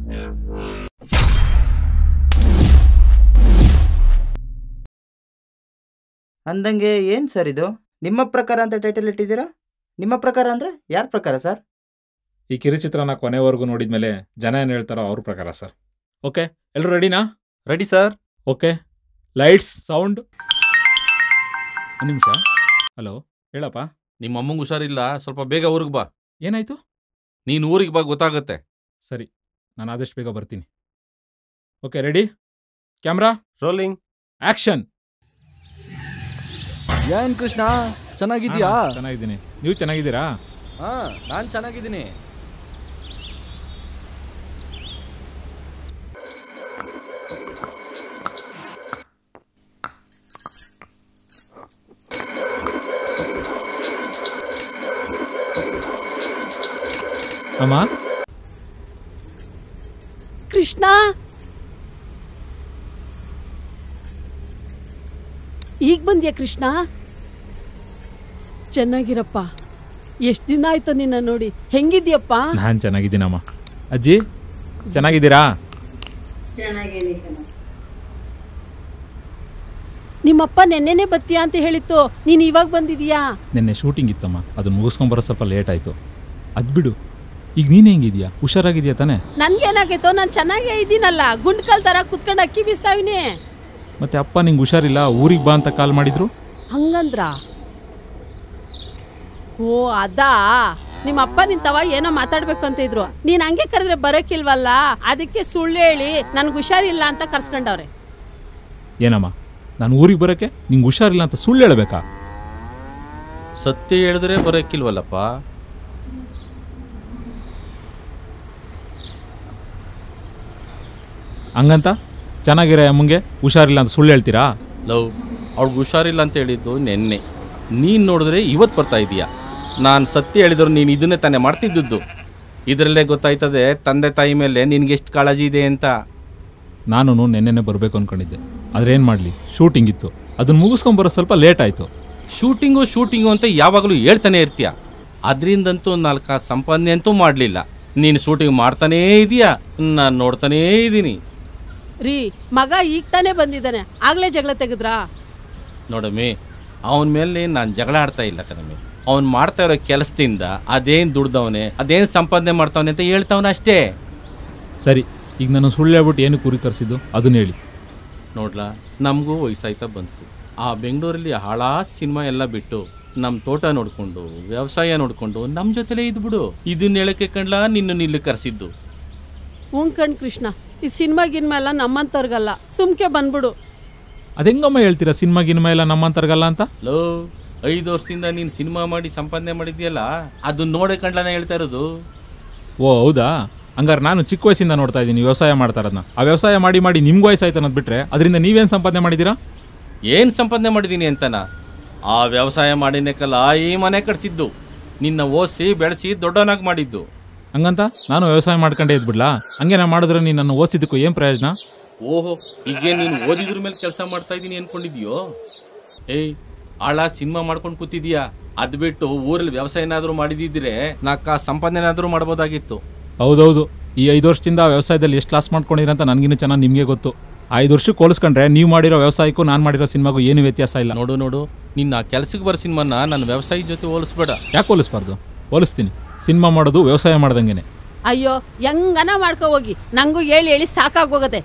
ಅಂದಂಗೆ ಏನು ಸರ್ ಇದು ನಿಮ್ಮ ಪ್ರಕಾರ ಅಂತ ಟೈಟಲ್ ಇಟ್ಟಿದ್ದೀರಾ ನಿಮ್ಮ ಪ್ರಕಾರ ಅಂದರೆ ಯಾರ ಪ್ರಕಾರ ಸರ್ ಈ ಕಿರುಚಿತ್ರನ ಕೊನೆವರೆಗೂ ನೋಡಿದ್ಮೇಲೆ ಜನ ಏನು ಹೇಳ್ತಾರೋ ಅವ್ರ ಪ್ರಕಾರ ಸರ್ ಓಕೆ ಎಲ್ಲರೂ ರೆಡಿನಾ ready sir okay lights sound ಒಂದು ನಿಮಿಷ ಹಲೋ ಹೇಳಪ್ಪ ನಿಮ್ಮ ಅಮ್ಮಂಗೆ ಹುಷಾರಿಲ್ಲ ಸ್ವಲ್ಪ ಬೇಗ ಊರಿಗೆ ಬಾ ಏನಾಯ್ತು ನೀನು ಊರಿಗೆ ಬಾ ಗೊತ್ತಾಗುತ್ತೆ ಸರಿ ನಾನು ಆದಷ್ಟು ಬೇಗ ಬರ್ತೀನಿ okay ready camera rolling action ಏನ್ ಕೃಷ್ಣ ಚೆನ್ನಾಗಿದ್ಯಾ ಚೆನ್ನಾಗಿದ್ದೀನಿ ನೀವು ಚೆನ್ನಾಗಿದ್ದೀರಾ ಹಾ ನಾನ್ ಚೆನ್ನಾಗಿದ್ದೀನಿ ಅಮ್ಮ ಕೃಷ್ಣ ಈಗ ಬಂದ್ಯಾ ಕೃಷ್ಣ ಚೆನ್ನಾಗಿರಪ್ಪ ಎಷ್ಟು ದಿನ ಆಯ್ತು ನಿನ್ನ ನೋಡಿ ಹೆಂಗಿದ್ಯಪ್ಪ ನಾನು ಚೆನ್ನಾಗಿದ್ದೀನಮ್ಮ ಅಜ್ಜಿ ಚೆನ್ನಾಗಿದ್ದೀರಾ ನಿಮ್ಮಪ್ಪ ನೆನ್ನೆನೆ ಬತ್ತೀಯಾ ಅಂತ ಹೇಳಿತ್ತು ನೀನ್ ಇವಾಗ ಬಂದಿದೀಯಾ ನಿನ್ನೆ ಶೂಟಿಂಗ್ ಇತ್ತಮ್ಮ ಅದನ್ನ ಮುಗಿಸ್ಕೊಂಬರೋ ಸ್ವಲ್ಪ ಲೇಟ್ ಆಯಿತು ಅದು ಬಿಡು ಈಗ ನೀನು ಹೆಂಗಿದ್ಯಾ ಹುಷಾರಾಗಿದ್ಯಾ ತಾನೇ ನನ್ಗೇನಾಗೈತೋ ನಾನು ಚೆನ್ನಾಗೇ ಇದ್ದೀನಲ್ಲ ಗುಂಡ್ಕಲ್ ತರ ಕುತ್ಕೊಂಡು ಅಕ್ಕಿ ಬೀಸ್ತಾವಿನಿ ಮತ್ತೆ ಅಪ್ಪ ನಿಂಗೆ ಹುಷಾರಿಲ್ಲ ಊರಿಗೆ ಬಾ ಅಂತ ಕಾಲ್ ಮಾಡಿದ್ರು ಹಂಗಂದ್ರ ಓ ಅದಾ ನಿಮ್ಮ ಅಪ್ಪ ನಿಂತವ ಏನೋ ಮಾತಾಡ್ಬೇಕು ಅಂತ ಇದ್ರು ನೀನ್ ಹಂಗೆ ಕರೆದ್ರೆ ಬರಕಿಲ್ವಲ್ಲ ಅದಕ್ಕೆ ಸುಳ್ಳು ಹೇಳಿ ನನ್ಗೆ ಹುಷಾರಿಲ್ಲ ಅಂತ ಕರ್ಸ್ಕೊಂಡವ್ರೆ ಏನಮ್ಮ ನಾನು ಊರಿಗೆ ಬರೋಕ್ಕೆ ನಿಂಗೆ ಹುಷಾರಿಲ್ಲ ಅಂತ ಸುಳ್ಳು ಹೇಳಬೇಕಾ ಸತ್ಯ ಹೇಳಿದ್ರೆ ಬರೋಕ್ಕಿಲ್ವಲ್ಲಪ್ಪ ಹಂಗಂತ ಚೆನ್ನಾಗಿರೋ ಅಮ್ಮಂಗೆ ಹುಷಾರಿಲ್ಲ ಅಂತ ಸುಳ್ಳು ಹೇಳ್ತೀರಾ ಲವ್ ಅವ್ಳಿಗೆ ಹುಷಾರಿಲ್ಲ ಅಂತ ಹೇಳಿದ್ದು ನೆನ್ನೆ ನೀನು ನೋಡಿದ್ರೆ ಇವತ್ತು ಬರ್ತಾ ಇದೀಯಾ ನಾನು ಸತ್ಯ ಹೇಳಿದ್ರು ನೀನು ಇದನ್ನೇ ತಾನೇ ಮಾಡ್ತಿದ್ದದ್ದು ಇದರಲ್ಲೇ ಗೊತ್ತಾಯ್ತದೆ ತಂದೆ ತಾಯಿ ಮೇಲೆ ನಿನ್ಗೆ ಎಷ್ಟು ಕಾಳಜಿ ಇದೆ ಅಂತ ನಾನು ನೆನ್ನೆನೆ ಬರಬೇಕು ಅಂದ್ಕೊಂಡಿದ್ದೆ ಆದರೆ ಏನು ಮಾಡಲಿ ಶೂಟಿಂಗ್ ಇತ್ತು ಅದನ್ನ ಮುಗಿಸ್ಕೊಂಬರೋ ಸ್ವಲ್ಪ ಲೇಟ್ ಆಯಿತು ಶೂಟಿಂಗು ಶೂಟಿಂಗು ಅಂತ ಯಾವಾಗಲೂ ಹೇಳ್ತಾನೆ ಇರ್ತೀಯ ಅದರಿಂದಂತೂ ನಾಲ್ಕು ಸಂಪಾದನೆ ಅಂತೂ ಮಾಡಲಿಲ್ಲ ನೀನು ಶೂಟಿಂಗ್ ಮಾಡ್ತಾನೇ ಇದೀಯಾ ನಾನು ನೋಡ್ತಾನೇ ಇದ್ದೀನಿ ರೀ ಮಗ ಈಗ ತಾನೇ ಬಂದಿದ್ದಾನೆ ಆಗ್ಲೇ ಜಗಳ ತೆಗೆದ್ರಾ ನೋಡಮ್ಮಿ ಅವನ ಮೇಲೆ ನಾನು ಜಗಳ ಆಡ್ತಾ ಇಲ್ಲ ಕಣಮ್ಮಿ ಅವ್ನು ಮಾಡ್ತಾ ಇರೋ ಕೆಲಸದಿಂದ ಅದೇನು ದುಡ್ದವನೆ ಅದೇನು ಸಂಪಾದನೆ ಮಾಡ್ತಾವನೆ ಅಂತ ಹೇಳ್ತಾವನೆ ಅಷ್ಟೇ ಸರಿ ಈಗ ನಾನು ಸುಳ್ಳು ಹೇಳ್ಬಿಟ್ಟು ಏನು ಕುರಿ ಕರೆಸಿದ್ದು ಅದನ್ನ ಹೇಳಿ ನೋಡ್ಲಾ ನಮಗೂ ವಯಸ್ಸಾಯ್ತಾ ಬಂತು ಆ ಬೆಂಗಳೂರಲ್ಲಿ ಹಾಳಾ ಸಿನಿಮಾ ಎಲ್ಲ ಬಿಟ್ಟು ನಮ್ಮ ತೋಟ ನೋಡ್ಕೊಂಡು ವ್ಯವಸಾಯ ನೋಡ್ಕೊಂಡು ನಮ್ಮ ಜೊತೆಲೇ ಇದ್ಬಿಡು ಇದನ್ನ ಹೇಳಕ್ಕೆ ಕಂಡ್ಲಾ ನಿನ್ನ ಇಲ್ಲಿ ಕರೆಸಿದ್ದು ಹ್ಞೂ ಕಣ್ ಕೃಷ್ಣ ಈ ಸಿನಿಮಾ ಗಿನ್ಮ ಎಲ್ಲ ನಮ್ಮಂತವ್ರಿಗಲ್ಲ ಸುಮ್ಕೆ ಬಂದ್ಬಿಡು ಅದೆಂಗಮ್ಮ ಹೇಳ್ತೀರಾ ಸಿನಿಮಾ ಗಿನ್ಮ ಎಲ್ಲ ನಮ್ಮಂತರ್ಗಲ್ಲ ಅಂತ ಲೋ ಐದು ವರ್ಷದಿಂದ ನೀನು ಸಿನಿಮಾ ಮಾಡಿ ಸಂಪಾದನೆ ಮಾಡಿದ್ಯಲ್ಲ ಅದನ್ನ ನೋಡೇ ಕಂಡ್ಲಾನೆ ಹೇಳ್ತಾ ಇರೋದು ಓ ಹೌದಾ ಹಂಗಾರೆ ನಾನು ಚಿಕ್ಕ ವಯಸ್ಸಿಂದ ನೋಡ್ತಾ ಇದ್ದೀನಿ ವ್ಯವಸಾಯ ಮಾಡ್ತಾ ಇರೋದನ್ನ ಆ ವ್ಯವಸಾಯ ಮಾಡಿ ಮಾಡಿ ನಿಮ್ಗೆ ವಯಸ್ಸಾಯ್ತು ಅನ್ನೋದು ಬಿಟ್ರೆ ಅದರಿಂದ ನೀವೇನು ಸಂಪಾದನೆ ಮಾಡಿದ್ದೀರಾ ಏನು ಸಂಪಾದನೆ ಮಾಡಿದ್ದೀನಿ ಅಂತನ ಆ ವ್ಯವಸಾಯ ಮಾಡಿನೇಕಲ್ಲ ಈ ಮನೆ ಕಟ್ಸಿದ್ದು ನಿನ್ನ ಓದಿಸಿ ಬೆಳೆಸಿ ದೊಡ್ಡವನಾಗಿ ಮಾಡಿದ್ದು ಹಂಗಂತ ನಾನು ವ್ಯವಸಾಯ ಮಾಡ್ಕೊಂಡೇ ಇದ್ಬಿಡ್ಲಾ ಹಂಗೆ ನಾನು ಮಾಡಿದ್ರೆ ನೀನು ನನ್ನ ಓದಿಸಿದ್ದಕ್ಕೂ ಏನು ಪ್ರಯೋಜನ ಓಹೋ ಈಗ ನೀನು ಓದಿದ್ರ ಮೇಲೆ ಕೆಲಸ ಮಾಡ್ತಾ ಇದ್ದೀನಿ ಅನ್ಕೊಂಡಿದ್ಯೋ ಏಯ್ ಆಳ ಸಿನಿಮಾ ಮಾಡ್ಕೊಂಡು ಕೂತಿದ್ಯಾ ಅದ್ ಬಿಟ್ಟು ಊರಲ್ಲಿ ವ್ಯವಸಾಯ ಏನಾದರೂ ಮಾಡಿದಿದ್ರೆ ನಾಕ ಸಂಪಾದನೆ ಏನಾದರೂ ಮಾಡ್ಬೋದಾಗಿತ್ತು ಹೌದೌದು ಈ ಐದು ವರ್ಷದಿಂದ ವ್ಯವಸಾಯದಲ್ಲಿ ಎಷ್ಟು ಲಾಸ್ ಮಾಡ್ಕೊಂಡಿರ ಅಂತ ನನಗಿನ್ನೂ ಚೆನ್ನಾಗಿ ನಿಮಗೆ ಗೊತ್ತು ಐದು ವರ್ಷಕ್ಕೆ ಹೋಲಿಸ್ಕೊಂಡ್ರೆ ನೀವು ಮಾಡಿರೋ ವ್ಯವಸಾಯಕ್ಕೂ ನಾನು ಮಾಡಿರೋ ಸಿನಿಮಾಗೂ ಏನು ವ್ಯತ್ಯಾಸ ಇಲ್ಲ ನೋಡು ನೋಡು ನಿನ್ನ ಕೆಲ್ಸಕ್ಕೆ ಬರೋ ಸಿನಿಮಾನ ನನ್ನ ವ್ಯವಸಾಯ ಜೊತೆ ಹೋಲಿಸ್ಬೇಡ ಯಾಕೆ ಹೋಲಿಸ್ಬಾರ್ದು ಹೋಲಿಸ್ತೀನಿ ಸಿನಿಮಾ ಮಾಡೋದು ವ್ಯವಸಾಯ ಮಾಡ್ದಂಗೆನೆ ಅಯ್ಯೋ ಹೆಂಗನ ಮಾಡ್ಕೊ ಹೋಗಿ ನಂಗೂ ಹೇಳಿ ಹೇಳಿ ಸಾಕಾಗೋಗದೆ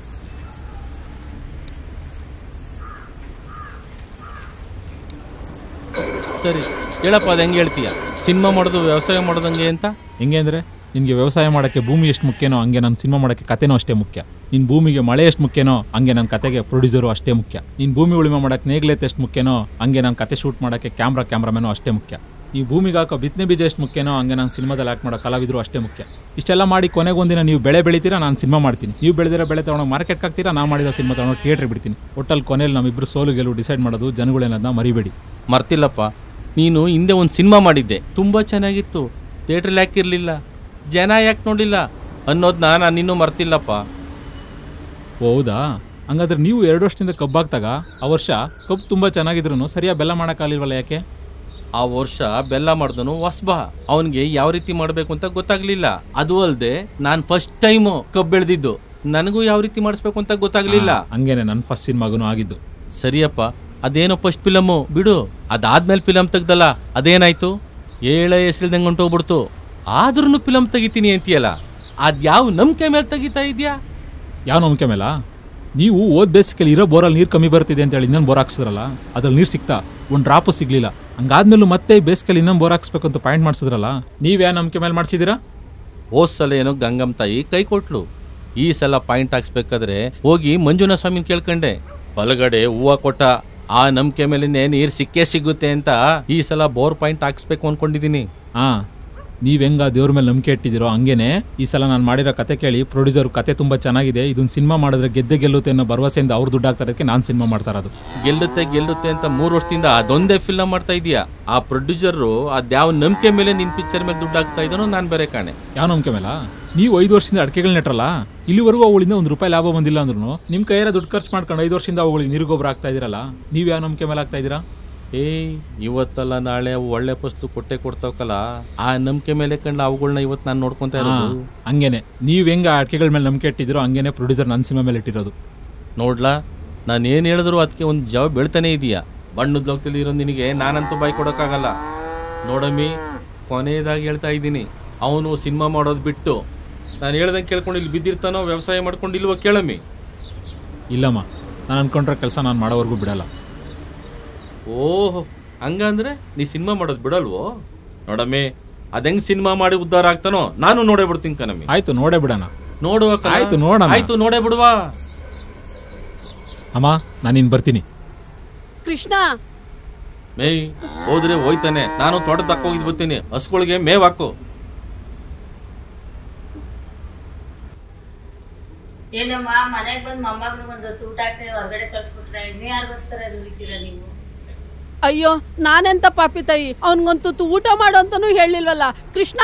ಸರಿ ಹೇಳಪ್ಪ ಅದು ಹೆಂಗೆ ಹೇಳ್ತೀಯ ಸಿನಿಮಾ ಮಾಡೋದು ವ್ಯವಸಾಯ ಮಾಡೋದಂಗೆ ಅಂತ ಹೆಂಗೆ ಅಂದರೆ ನಿನಗೆ ವ್ಯವಸಾಯ ಮಾಡೋಕ್ಕೆ ಭೂಮಿ ಎಷ್ಟು ಮುಖ್ಯನೋ ಹಂಗೆ ನನ್ನ ಸಿನಿಮಾ ಮಾಡೋಕ್ಕೆ ಕತೆನೂ ಅಷ್ಟೇ ಮುಖ್ಯ ನಿನ್ನ ಭೂಮಿಗೆ ಮಳೆ ಎಷ್ಟು ಮುಖ್ಯನೋ ಹಂಗೆ ನನ್ನ ಕತೆಗೆ ಪ್ರೊಡ್ಯೂಸರು ಅಷ್ಟೇ ಮುಖ್ಯ ನಿನ್ನ ಭೂಮಿ ಉಳಿಮೆ ಮಾಡೋಕ್ಕೆ ನೇಗ್ಲೆತ್ ಎಷ್ಟು ಮುಖ್ಯನೋ ಹಂಗೆ ನನ್ನ ಕತೆ ಶೂಟ್ ಮಾಡೋಕ್ಕೆ ಕ್ಯಾಮ್ರಾ ಕ್ಯಾಮ್ರಾಮೇನೋ ಅಷ್ಟೇ ಮುಖ್ಯ ನೀವು ಭೂಮಿಗೆ ಹಾಕೋ ಬಿತ್ತನೆ ಬೀಜ ಎಷ್ಟು ಮುಖ್ಯನೋ ಹಂಗೆ ನಾನು ಸಿನಿಮಾದಲ್ಲಿ ಆ್ಯಕ್ಟ್ ಮಾಡೋ ಕಲಾವಿದರು ಅಷ್ಟೇ ಮುಖ್ಯ ಇಷ್ಟೆಲ್ಲ ಮಾಡಿ ಕೊನೆಗೊಂದಿನ ನೀವು ಬೆಳೆ ಬೆಳಿತೀರಾ ನಾನು ಸಿನಿಮಾ ಮಾಡ್ತೀನಿ ನೀವು ಬೆಳೆದಿರೋ ಬೆಳೆ ತೊಗೊಂಡು ಮಾರ್ಕೆಟ್ಗೆ ಹಾಕ್ತೀರಾ ನಾ ಮಾಡಿರೋ ಸಿನಿಮಾ ತೊಗೊಂಡು ಥಿಯೇಟ್ರಿಗೆ ಬಿಡ್ತೀನಿ ಒಟ್ಟಲ್ಲಿ ಕೊನೆಯಲ್ಲಿ ನಮ್ಮಿಬ್ಬರು ಸೋಲು ಗೆಲುವು ಡಿಸೈಡ್ ಮಾಡೋದು ಜನಗಳೇನದನ್ನ ಮರಿಬೇಡಿ ಮರ್ತಿಲ್ಲಪ್ಪ ನೀನು ಹಿಂದೆ ಒಂದು ಸಿನಿಮಾ ಮಾಡಿದ್ದೆ ತುಂಬ ಚೆನ್ನಾಗಿತ್ತು ಥಿಯೇಟ್ರಲ್ಲಿ ಯಾಕಿರಲಿಲ್ಲ ಜನ ಯಾಕೆ ನೋಡಿಲ್ಲ ಅನ್ನೋದನ್ನ ನಾನು ಇನ್ನೂ ಮರ್ತಿಲ್ಲಪ್ಪ ಓ, ಹೌದಾ ಹಂಗಾದ್ರೆ ನೀವು ಎರಡು ವರ್ಷದಿಂದ ಕಬ್ಬಾಗ್ತಾಗ ಆ ವರ್ಷ ಕಬ್ಬು ತುಂಬ ಚೆನ್ನಾಗಿದ್ರು ಸರಿಯಾಗಿ ಬೆಲ್ಲ ಮಾಡೋಕ್ಕಾಗಲಿಲ್ವಲ್ಲ ಯಾಕೆ ಆ ವರ್ಷ ಬೆಲ್ಲ ಮಾಡ್ದನು ಹೊಸ್ಬಾ ಅವನಿಗೆ ಯಾವ ರೀತಿ ಮಾಡಬೇಕು ಅಂತ ಗೊತ್ತಾಗ್ಲಿಲ್ಲ ಅದು ಅಲ್ದೆ ನಾನ್ ಫಸ್ಟ್ ಟೈಮು ಕಬ್ಬು ಬೆಳೆದಿದ್ದು ನನಗೂ ಯಾವ ರೀತಿ ಮಾಡಿಸ್ಬೇಕು ಅಂತ ಗೊತ್ತಾಗ್ಲಿಲ್ಲ ಆ, ಹಂಗೇನೆ ನನ್ನ ಫಸ್ಟ್ ಸಿನಿಮಾಗೂ ಆಗಿದ್ದು ಸರಿಯಪ್ಪ ಅದೇನೋ ಫಸ್ಟ್ ಫಿಲಮ್ಮು ಬಿಡು ಅದಾದ್ಮೇಲೆ ಫಿಲಮ್ ತೆಗ್ದಲ್ಲ ಅದೇನಾಯ್ತು ಏಳೆ ಹೆಸರಿಲ್ದಂಗೆ ಹೊಂಟೋಗ್ಬಿಡ್ತು ಆದ್ರೂ ಫಿಲಮ್ ತೆಗಿತೀನಿ ಅಂತೀಯಲ್ಲ ಅದ್ಯಾವ ನಂಬಿಕೆ ಮೇಲೆ ತೆಗಿತಾ ಇದ್ಯಾ ಯಾವ ನಂಬಿಕೆ ಮೇಲ ನೀವು ಓದ್ ಬೇಸಿಕಲ್ಲಿ ಇರೋ ಬೋರಲ್ಲಿ ನೀರು ಕಮ್ಮಿ ಬರ್ತಿದೆ ಅಂತ ಹೇಳಿ ಇನ್ನೊಂದು ಬೋರ್ ಹಾಕ್ಸಿದ್ರಲ್ಲ ಅದ್ರಲ್ಲಿ ನೀರು ಸಿಕ್ತಾ ಒಂದು ಡ್ರಾಪು ಸಿಗ್ಲಿಲ್ಲ ಹಂಗಾದ್ಮೇಲೂ ಮತ್ತೆ ಬೇಸಿಕಲ್ಲಿ ಇನ್ನೊಂದು ಬೋರ್ ಹಾಕ್ಸ್ಬೇಕು ಅಂತ ಪಾಯಿಂಟ್ ಮಾಡಿಸಿದ್ರಲ್ಲ ನೀವು ಯಾವ ನಂಬಿಕೆ ಮೇಲೆ ಮಾಡಿಸಿದ್ದೀರಾ ಹೋದ್ ಸಲ ಏನೋ ಗಂಗಮ್ಮ ತಾಯಿ ಕೈ ಕೊಟ್ಲು ಈ ಸಲ ಪಾಯಿಂಟ್ ಹಾಕ್ಸ್ಬೇಕಾದ್ರೆ ಹೋಗಿ ಮಂಜುನಾಥ ಸ್ವಾಮಿನ ಕೇಳ್ಕಂಡೆ ಬಲಗಡೆ ಹೂವ ಕೊಟ್ಟ ಆ ನಂಬಿಕೆ ಮೇಲೆನೆ ನೀರು ಸಿಕ್ಕೇ ಸಿಗುತ್ತೆ ಅಂತ ಈ ಸಲ ಬೋರ್ ಪಾಯಿಂಟ್ ಹಾಕ್ಸ್ಬೇಕು ಅನ್ಕೊಂಡಿದೀನಿ ಹಾ ನೀವು ಹೆಂಗ ದೇವ್ರ ಮೇಲೆ ನಂಬಿಕೆ ಇಟ್ಟಿದ್ದೀರೋ ಹಂಗೇನೆ ಈ ಸಲ ನಾನು ಮಾಡಿರೋ ಕತೆ ಕೇಳಿ ಪ್ರೊಡ್ಯೂಸರ್ ಕತೆ ತುಂಬಾ ಚೆನ್ನಾಗಿದೆ ಇದನ್ನ ಸಿನಿಮಾ ಮಾಡಿದ್ರೆ ಗೆದ್ದೆ ಗೆಲ್ಲುತ್ತೆ ಅನ್ನೋ ಭರವಸೆಯಿಂದ ಅವ್ರು ದುಡ್ಡು ಹಾಕ್ತಾ ಇರೋದಕ್ಕೆ ನಾನು ಸಿನಿಮಾ ಮಾಡ್ತಾ ಇರೋದು ಗೆಲ್ಲುತ್ತೆ ಗೆಲ್ಲುತ್ತೆ ಅಂತ ಮೂರು ವರ್ಷದಿಂದ ಅದೊಂದೇ ಫಿಲ್ಮ್ ಮಾಡ್ತಾ ಇದೀಯಾ ಆ ಪ್ರೊಡ್ಯೂಸರು ಅದ್ಯಾವ ನಂಬಿಕೆ ಮೇಲೆ ನಿನ್ ಪಿಕ್ಚರ್ ಮೇಲೆ ದುಡ್ಡು ಹಾಕ್ತಾ ಇದ್ದಾನೋ ನಾನು ಬೇರೆ ಕಾಣೆ ಯಾವ ನಂಬಿಕೆ ಮೇಲ ನೀವು ಐದು ವರ್ಷದಿಂದ ಅಡಿಕೆಗಳು ನೆಟ್ರಲ್ಲ ಇಲ್ಲಿವರೆಗೂ ಅವುಗಳಿಂದ ಒಂದು ರೂಪಾಯಿ ಲಾಭ ಬಂದಿಲ್ಲ ಅಂದ್ರೂ ನಿಮ್ಮ ಕೈಯಾರ ದುಡ್ಡು ಖರ್ಚು ಮಾಡ್ಕೊಂಡು ಐದು ವರ್ಷದಿಂದ ಅವುಗಳಿಗೆ ನೀರುಗೊಬ್ಬರ ಆಗ್ತಾ ಇದೀರಲ್ಲ ನೀವು ಯಾವ ನಂಬಿಕೆ ಮೇಲೆ ಆಗ್ತಾ ಇದ್ದೀರಾ ಏಯ್ ಇವತ್ತಲ್ಲ ನಾಳೆ ಅವು ಒಳ್ಳೆ ಫಸ್ಲು ಕೊಟ್ಟೆ ಕೊಡ್ತಾವಕಲ್ಲ ಆ ನಂಬಿಕೆ ಮೇಲೆ ಕಂಡು ಅವುಗಳನ್ನ ಇವತ್ತು ನಾನು ನೋಡ್ಕೊಂತ ಇರೋದು ಹಾ, ಹಂಗೇನೆ ನೀವು ಹೆಂಗ ಅಡಿಕೆಗಳ ಮೇಲೆ ನಂಬಿಕೆ ಇಟ್ಟಿದ್ದೀರೋ ಹಂಗೇನೆ ಪ್ರೊಡ್ಯೂಸರ್ ನನ್ನ ಸಿನಿಮಾ ಮೇಲೆ ಇಟ್ಟಿರೋದು ನೋಡ್ಲಾ ನಾನು ಏನು ಹೇಳಿದ್ರು ಅದಕ್ಕೆ ಒಂದು ಜವಾಬ್ ಬೆಳ್ತಾನೆ ಇದೀಯಾ ಬಣ್ಣದ ಲೋಕದಲ್ಲಿ ಇರೋ ನಿನಗೆ ನಾನಂತೂ ಬಾಯ್ ಕೊಡೋಕ್ಕಾಗಲ್ಲ ನೋಡಮ್ಮಿ ಕೊನೆಯದಾಗಿ ಹೇಳ್ತಾ ಇದ್ದೀನಿ ಅವನು ಸಿನಿಮಾ ಮಾಡೋದು ಬಿಟ್ಟು ನಾನು ಹೇಳ್ದಂಗೆ ಕೇಳ್ಕೊಂಡು ಇಲ್ಲಿ ಬಿದ್ದಿರ್ತಾನೋ ವ್ಯವಸಾಯ ಮಾಡ್ಕೊಂಡು ಇಲ್ವೋ ಕೇಳಮ್ಮಿ ಇಲ್ಲಮ್ಮ ನಾನು ಅನ್ಕೊಂಡ್ರೆ ಕೆಲಸ ನಾನು ಮಾಡೋವರೆಗೂ ಬಿಡಲ್ಲ ಓಹೋ ಹಂಗಂದ್ರೆ ನೀ ಸಿನಿಮಾ ಮಾಡೋದು ಬಿಡಲ್ವೋ ನೋಡಮ್ಮಿ ಅದೆಂಗ್ ಸಿನಿಮಾ ಮಾಡಿ ಉದ್ಧಾರ ಆಗ್ತಾನೋ ನಾನು ನೋಡೇ ಬಿಡ್ತೀನಿ ಕಣಮ್ಮಿ ಆಯ್ತು ನೋಡೇ ಬಿಡೋಣ ನೋಡುವ ಕಣ. ಆಯ್ತು, ನೋಡಣ. ಆಯ್ತು ನೋಡೇ ಬಿಡುವಾ ಅಮ್ಮ ನಾನು ಇನ್ನು ಬರ್ತೀನಿ ಕೃಷ್ಣ ಮೇಯ್ ಹೋದ್ರೆ ಹೋಯ್ತಾನೆ ನಾನು ತೋಟ ತಕ್ಕೋಗಿದ್ ಬರ್ತೀನಿ ಹಸುಗಳಿಗೆ ಮೇವ್ ಹಾಕು ಏನಮ್ಮ ಮನೆಗೆ ಬಂದು ಮೊಮ್ಮಗನ ಒಂದು ಊಟ ಹಾಕ್ತೇವೆ ಹೊರಗಡೆ ಕಳ್ಸ್ಬಿಟ್ರೆ ಇನ್ನು ಯಾರಿಗೋಸ್ಕರ ದುಡಿತೀರಾ ನೀವು ಅಯ್ಯೋ ನಾನೆಂತ ಪಾಪಿ ತಾಯಿ ಅವನಿಗಂತೂ ತು- ಊಟ ಮಾಡು ಅಂತಾನೂ ಹೇಳಿಲ್ವಲ್ಲ ಕೃಷ್ಣ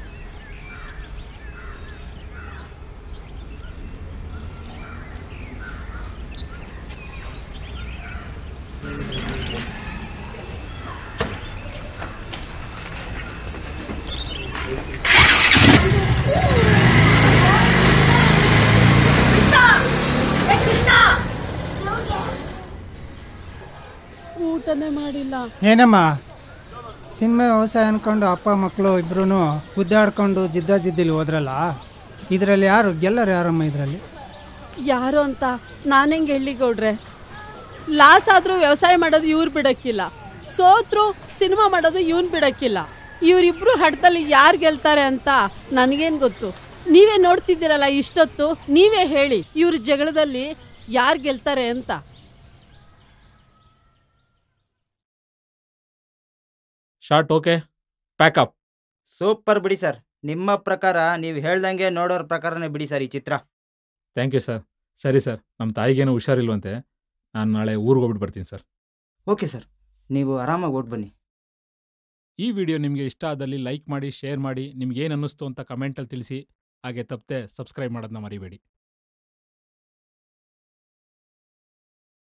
ಊಟನೇ ಮಾಡಿಲ್ಲ ಏನಮ್ಮ ಸಿನಿಮಾ ವ್ಯವಸಾಯ ಅನ್ಕೊಂಡು ಅಪ್ಪ ಮಕ್ಕಳು ಇಬ್ರು ಗುದ್ದಾಡ್ಕೊಂಡು ಜಿದ್ದ ಜಿದ್ದಿಲಿ ಹೋದ್ರಲ್ಲ ಇದರಲ್ಲಿ ಯಾರು ಗೆಲ್ಲರು ಯಾರಮ್ಮ ಇದರಲ್ಲಿ ಯಾರು ಅಂತ ನಾನೆಂಗೆ ಹೇಳಿ ಗೌಡ್ರೆ ಲಾಸ್ ಆದ್ರೂ ವ್ಯವಸಾಯ ಮಾಡೋದು ಇವ್ರು ಬಿಡಕ್ಕಿಲ್ಲ ಸೋತ್ರು ಸಿನಿಮಾ ಮಾಡೋದು ಇವನ್ ಬಿಡಕ್ಕಿಲ್ಲ ಇವರಿಬ್ರು ಹಠದಲ್ಲಿ ಯಾರು ಗೆಲ್ತಾರೆ ಅಂತ ನನಗೇನು ಗೊತ್ತು ನೀವೇ ನೋಡ್ತಿದ್ದೀರಲ್ಲ ಇಷ್ಟೊತ್ತು ನೀವೇ ಹೇಳಿ ಇವ್ರ ಜಗಳದಲ್ಲಿ ಯಾರು ಗೆಲ್ತಾರೆ ಅಂತ ಶಾರ್ಟ್ ಓಕೆ ಪ್ಯಾಕಪ್ ಸೂಪರ್ ಬಿಡಿ ಸರ್ ನಿಮ್ಮ ಪ್ರಕಾರ ನೀವು ಹೇಳ್ದಂಗೆ ನೋಡೋರ ಪ್ರಕಾರನೇ ಬಿಡಿ ಸರ್ ಈ ಚಿತ್ರ ಥ್ಯಾಂಕ್ ಯು ಸರ್ ಸರಿ ಸರ್ ನಮ್ಮ ತಾಯಿಗೇನು ಹುಷಾರಿಲ್ವಂತೆ ನಾನು ನಾಳೆ ಊರಿಗೆ ಹೋಗ್ಬಿಟ್ಟು ಬರ್ತೀನಿ ಸರ್ ಓಕೆ ಸರ್ ನೀವು ಆರಾಮಾಗಿ ಓಟ್ ಬನ್ನಿ ಈ ವಿಡಿಯೋ ನಿಮಗೆ ಇಷ್ಟ ಆದಲ್ಲಿ ಲೈಕ್ ಮಾಡಿ ಶೇರ್ ಮಾಡಿ ನಿಮ್ಗೆ ಏನು ಅನ್ನಿಸ್ತು ಅಂತ ಕಮೆಂಟಲ್ಲಿ ತಿಳಿಸಿ ಹಾಗೆ ತಪ್ಪದೆ ಸಬ್ಸ್ಕ್ರೈಬ್ ಮಾಡೋದನ್ನ ಮರಿಬೇಡಿ